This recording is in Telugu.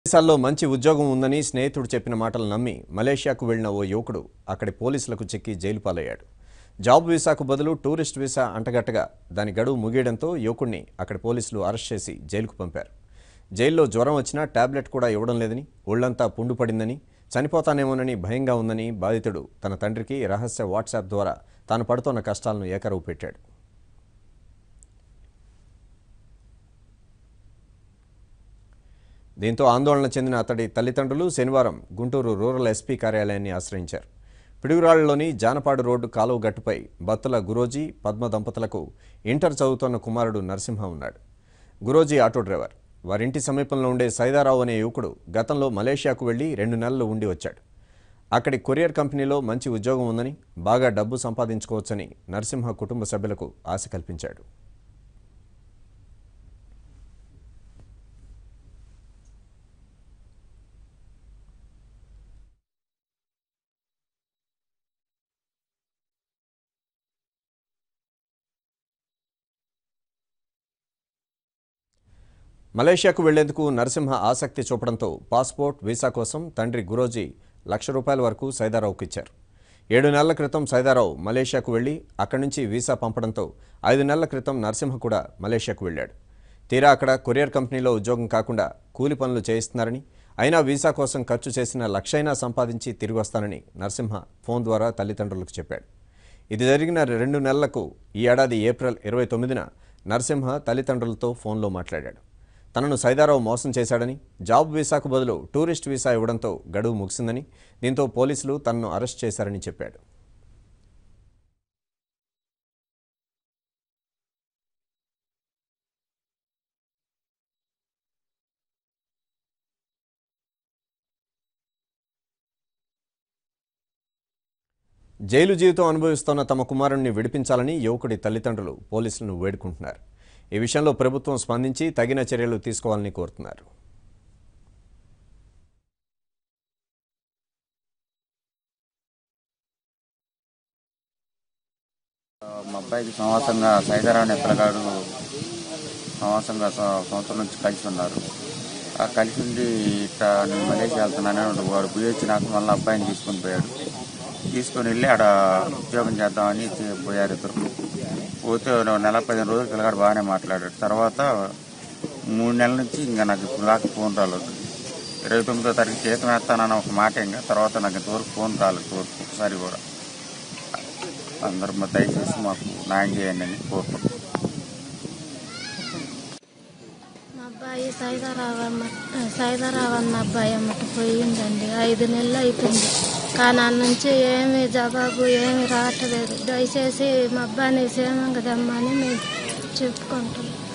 దేశాల్లో మంచి ఉద్యోగం ఉందని స్నేహితుడు చెప్పిన మాటలు నమ్మి మలేషియాకు వెళ్లిన ఓ యువకుడు అక్కడి పోలీసులకు చిక్కి జైలు పాలయ్యాడు జాబ్ వీసాకు బదులు టూరిస్ట్ వీసా అంటగట్టగా దాని గడువు ముగియడంతో యువకుడిని అక్కడి పోలీసులు అరెస్ట్ చేసి జైలుకు పంపారు జైల్లో జ్వరం వచ్చినా టాబ్లెట్ కూడా ఇవ్వడం లేదని ఒళ్లంతా పుండు పడిందని చనిపోతానేమోనని భయంగా ఉందని బాధితుడు తన తండ్రికి రహస్య వాట్సాప్ ద్వారా తాను పడుతోన్న కష్టాలను ఏకరవు పెట్టాడు దీంతో ఆందోళన చెందిన అతడి తల్లిదండ్రులు శనివారం గుంటూరు రూరల్ ఎస్పీ కార్యాలయాన్ని ఆశ్రయించారు పిడుగురాళ్లలోని జానపాడు రోడ్డు కాలువ గట్టుపై బత్తుల గురోజీ పద్మ దంపతులకు ఇంటర్ చదువుతోన్న కుమారుడు నరసింహ ఉన్నాడు గురోజీ ఆటో డ్రైవర్ వారింటి సమీపంలో ఉండే సైదారావు అనే యువకుడు గతంలో మలేషియాకు వెళ్లి రెండు నెలలు ఉండి వచ్చాడు అక్కడి కొరియర్ కంపెనీలో మంచి ఉద్యోగం ఉందని బాగా డబ్బు సంపాదించుకోవచ్చని నరసింహ కుటుంబ సభ్యులకు ఆశ కల్పించాడు మలేషియాకు వెళ్లేందుకు నరసింహ ఆసక్తి చూపడంతో పాస్పోర్ట్ వీసా కోసం తండ్రి గురోజీ లక్ష రూపాయల వరకు సైదారావుకు ఇచ్చారు ఏడు నెలల క్రితం సైదారావు మలేషియాకు వెళ్లి అక్కడి నుంచి వీసా పంపడంతో ఐదు నెలల క్రితం నరసింహ కూడా మలేషియాకు వెళ్ళాడు తీరా అక్కడ కొరియర్ కంపెనీలో ఉద్యోగం కాకుండా కూలి పనులు చేయిస్తున్నారని అయినా వీసా కోసం ఖర్చు చేసిన లక్షైనా సంపాదించి తిరిగి వస్తానని నరసింహ ఫోన్ ద్వారా తల్లిదండ్రులకు చెప్పాడు ఇది జరిగిన రెండు నెలలకు ఈ ఏడాది ఏప్రిల్ ఇరవై తొమ్మిదిన నరసింహ తల్లిదండ్రులతో ఫోన్లో మాట్లాడాడు తనను సైదారావు మోసం చేశాడని జాబ్ వీసాకు బదులు టూరిస్ట్ వీసా ఇవ్వడంతో గడువు ముగిసిందని దీంతో పోలీసులు తనను అరెస్ట్ చేశారని చెప్పాడు జైలు జీవితం అనుభవిస్తున్న తమ కుమారుణ్ణి విడిపించాలని యువకుడి తల్లిదండ్రులు పోలీసులను వేడుకుంటున్నారు ఈ విషయంలో ప్రభుత్వం స్పందించి తగిన చర్యలు తీసుకోవాలని కోరుతున్నారు మా అబ్బాయికి సంవత్సరంగా సైదారావు అనే పిల్లగాడు సంవత్సరంగా సం- సంవత్సరం నుంచి కలిసి ఉన్నారు ఆ కలిసి ఉండి ఇట్లా నేను మలేషియా వెళ్తున్నానని వాడు పోయి వచ్చినాక మళ్ళీ అబ్బాయిని తీసుకొని పోయాడు తీసుకొని వెళ్ళి ఆడ ఉద్యోగం చేద్దామని తీ- పోయారు ఇద్దరు పోతే ఓ నెల పదిహేను రోజులు పిల్లగాడు బాగానే మాట్లాడాడు తర్వాత మూడు నెలల నుంచి ఇంకా నాకు ఇప్పుడు దాకా ఫోన్ రాలేదు ఇరవై తొమ్మిదో తారీఖు జీతం వేస్తానన్న ఒక మాట ఇంకా తర్వాత నాకు ఇంతవరకు ఫోన్ రాలేదు ఇంతవరకు ఒకసారి కూడా అందరూ మా దయచేసి మాకు న్యాయం చేయండి అని కోరుకుంటున్నాం మా అబ్బాయి సైదారావు అమ్మ సైదారావు అన్న అబ్బాయి అమ్మట పోయిందండి ఐదు నెలలు అవుతుంది కానీ ఆ నుంచి ఏమి జవాబు ఏమి రావట్లేదు దయచేసి మా అబ్బాయిని క్షేమంగా దమ్మని మేము చెప్పుకుంటున్నాం